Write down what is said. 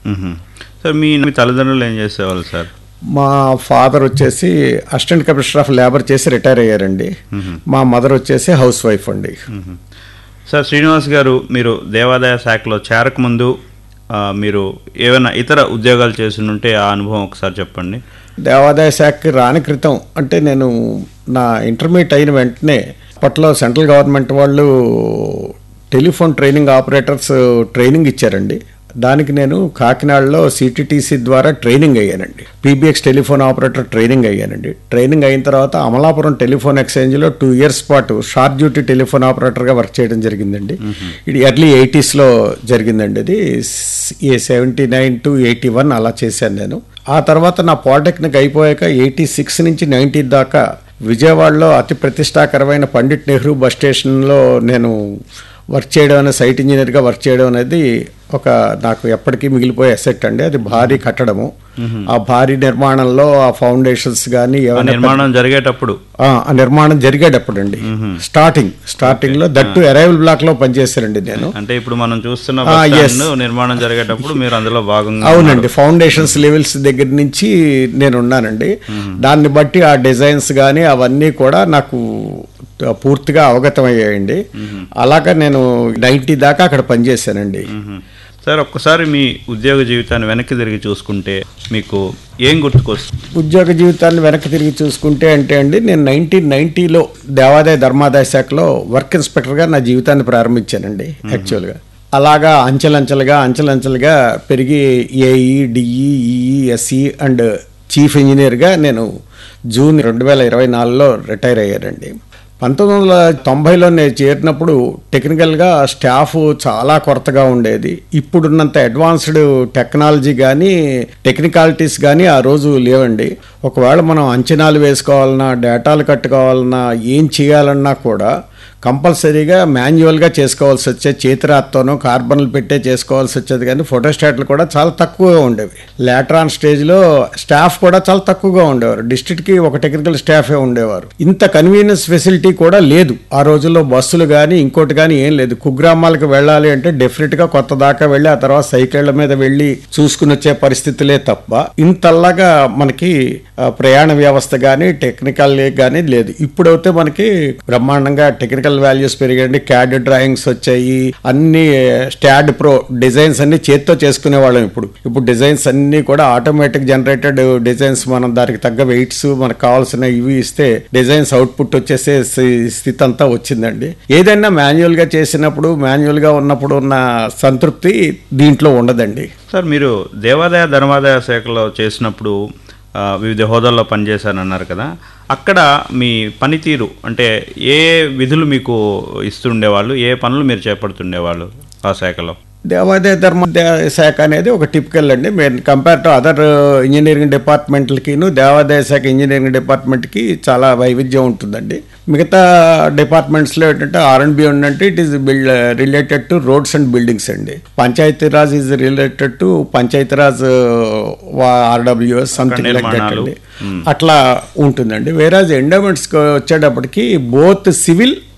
మ్మ్. Sir మీ మీ తల్లిదండ్రులు ఏం చేసేవాళ్ళు సార్ మా ఫాదర్ వచ్చేసి అసిస్టెంట్ కమిషనర్ ఆఫ్ లేబర్ చేసి రిటైర్ అయ్యారండి మా మదర్ వచ్చేసి హౌస్ వైఫ్ అండి మ్మ్. సార్ శ్రీనివాస్ గారు మీరు దేవాదాయ శాఖలో చేరకముందు ఆ, మీరు ఏమైనా ఇతర ఉద్యోగాలు చేస్తుంటే ఆ అనుభవం ఒకసారి చెప్పండి దేవాదాయ శాఖకి రాని క్రితం అంటే నేను నా ఇంటర్మీడియట్ అయిన వెంటనే అప్పట్లో సెంట్రల్ గవర్నమెంట్ వాళ్ళు టెలిఫోన్ ట్రైనింగ్ ఆపరేటర్స్ ట్రైనింగ్ ఇచ్చారండి దానికి నేను కాకినాడలో సిటీటీసీ ద్వారా ట్రైనింగ్ అయ్యానండి పీబీఎక్స్ టెలిఫోన్ ఆపరేటర్ ట్రైనింగ్ అయ్యానండి ట్రైనింగ్ అయిన తర్వాత అమలాపురం టెలిఫోన్ ఎక్స్చేంజ్లో టూ ఇయర్స్ పాటు షార్ట్ డ్యూటీ టెలిఫోన్ ఆపరేటర్గా వర్క్ చేయడం జరిగిందండి ఇది ఎర్లీ ఎయిటీస్లో జరిగిందండి ఇది ఏ seventy nine to eighty one అలా చేశాను నేను ఆ తర్వాత నా పాలిటెక్నిక్ అయిపోయాక ఎయిటీ సిక్స్ నుంచి నైంటీ దాకా విజయవాడలో అతి ప్రతిష్టాకరమైన పండిట్ నెహ్రూ బస్ స్టేషన్లో నేను వర్క్ చేయడం అనేది సైట్ ఇంజనీర్గా వర్క్ చేయడం అనేది ఒక నాకు ఎప్పటికీ మిగిలిపోయే అసెట్ అండి అది భారీ కట్టడము ఆ భారీ నిర్మాణంలో ఆ ఫౌండేషన్స్ కానీ ఆ ఏమైనా నిర్మాణం జరిగేటప్పుడు ఆ ఆ నిర్మాణం జరిగేటప్పుడు అండి స్టార్టింగ్ స్టార్టింగ్ లో దట్టు అరైవల్ బ్లాక్ లో పనిచేశానండి నేను అంటే ఇప్పుడు మనం చూస్తున్న ఆ, బస్ yes. స్టాండ్ నిర్మాణం జరిగేటప్పుడు మీరు అందులో భాగంగా అవునండి ఫౌండేషన్స్ లెవెల్స్ దగ్గర నుంచి నేను ఉన్నానండి దాన్ని బట్టి ఆ డిజైన్స్ కానీ అవన్నీ కూడా నాకు పూర్తిగా అవగతం అయ్యాయండి అలాగా నేను నైంటీ దాకా అక్కడ పనిచేశానండి మ్మ్. సార్ ఒక్కసారి మీ ఉద్యోగ జీవితాన్ని వెనక్కి తిరిగి చూసుకుంటే మీకు ఏం గుర్తుకొస్తుంది ఉద్యోగ జీవితాన్ని వెనక్కి తిరిగి చూసుకుంటే అంటే అండి నేను నైన్టీన్ నైన్టీలో దేవాదాయ ధర్మాదాయ శాఖలో వర్క్ ఇన్స్పెక్టర్గా నా జీవితాన్ని ప్రారంభించానండి యాక్చువల్గా అలాగా అంచెలంచెలుగా అంచెలంచెలుగా పెరిగి AE DE EE SE and chief ఇంజనీర్గా నేను జూన్ రెండు వేల ఇరవై నాలుగులో రిటైర్ అయ్యానండి పంతొమ్మిది వందల తొంభైలో నేను చేరినప్పుడు టెక్నికల్గా స్టాఫ్ చాలా కొరతగా ఉండేది ఇప్పుడున్నంత అడ్వాన్స్డ్ టెక్నాలజీ కానీ టెక్నికాలిటీస్ కానీ ఆ రోజు లేవండి ఒకవేళ మనం అంచనాలు వేసుకోవాలన్నా డేటాలు కట్టుకోవాలన్నా ఏం చేయాలన్నా కూడా కంపల్సరీగా మాన్యువల్గా చేసుకోవాల్సి వచ్చేది చేతిరాత్తోనో కార్బన్లు పెట్టే చేసుకోవాల్సి వచ్చేది కానీ ఫోటోస్టాట్లు కూడా చాలా తక్కువగా ఉండేవి లేటరాన్ స్టేజ్లో స్టాఫ్ కూడా చాలా తక్కువగా ఉండేవారు డిస్ట్రిక్ట్కి ఒక టెక్నికల్ స్టాఫే ఉండేవారు ఇంత కన్వీనియన్స్ ఫెసిలిటీ కూడా లేదు ఆ రోజుల్లో బస్సులు కానీ ఇంకోటి కానీ ఏం లేదు కుగ్రామాలకు వెళ్ళాలి అంటే డెఫినెట్గా కొత్త దాకా వెళ్ళి ఆ తర్వాత సైకిళ్ళ మీద వెళ్ళి చూసుకుని వచ్చే పరిస్థితులే తప్ప ఇంతల్లాగా మనకి ఆ, ప్రయాణ వ్యవస్థ కానీ టెక్నికల్ కానీ లేదు ఇప్పుడైతే మనకి బ్రహ్మాండంగా టెక్నికల్ వాల్యూస్ పెరిగాయండి క్యాడ్ డ్రాయింగ్స్ వచ్చాయి అన్ని స్టాడ్ ప్రో డిజైన్స్ అన్ని చేత్తో చేసుకునే వాళ్ళం ఇప్పుడు ఇప్పుడు డిజైన్స్ అన్ని కూడా ఆటోమేటిక్ జనరేటెడ్ డిజైన్స్ మనం దానికి తగ్గ వెయిట్స్ మనకు కావాల్సిన ఇవి ఇస్తే డిజైన్స్ అవుట్పుట్ వచ్చేసే స్థి- స్థితి అంతా వచ్చిందండి ఏదైనా మాన్యువల్ గా చేసినప్పుడు మాన్యువల్ గా ఉన్నప్పుడు ఉన్న సంతృప్తి దీంట్లో ఉండదండి సార్ మీరు దేవాదాయ ధర్మాదాయ శాఖలో చేసినప్పుడు ఆ, వివిధ హోదాల్లో పనిచేశారన్నారు కదా అక్కడ మీ పనితీరు అంటే ఏ విధులు మీకు ఇస్తుండేవాళ్ళు ఏ పనులు మీరు చేపడుతుండేవాళ్ళు ఆ శాఖలో దేవాదాయ ధర్మ దే- శాఖ అనేది ఒక టిపికల్ అండి మేము కంపేర్ టు అదర్ ఇంజనీరింగ్ డిపార్ట్మెంట్లకిను దేవాదాయ శాఖ ఇంజనీరింగ్ డిపార్ట్మెంట్కి చాలా వైవిధ్యం ఉంటుందండి మిగతా డిపార్ట్మెంట్స్లో ఏంటంటే ఆర్ అండ్ బి అంటే it is build related to roads and buildings అండి Panchayati Raj is related to Panchayati Raj RWS something like that నిర్మాణాలు. అండి అట్లా ఉంటుందండి వేరాజ్ ఎండోమెంట్స్కి వచ్చేటప్పటికి బోత్ సివిల్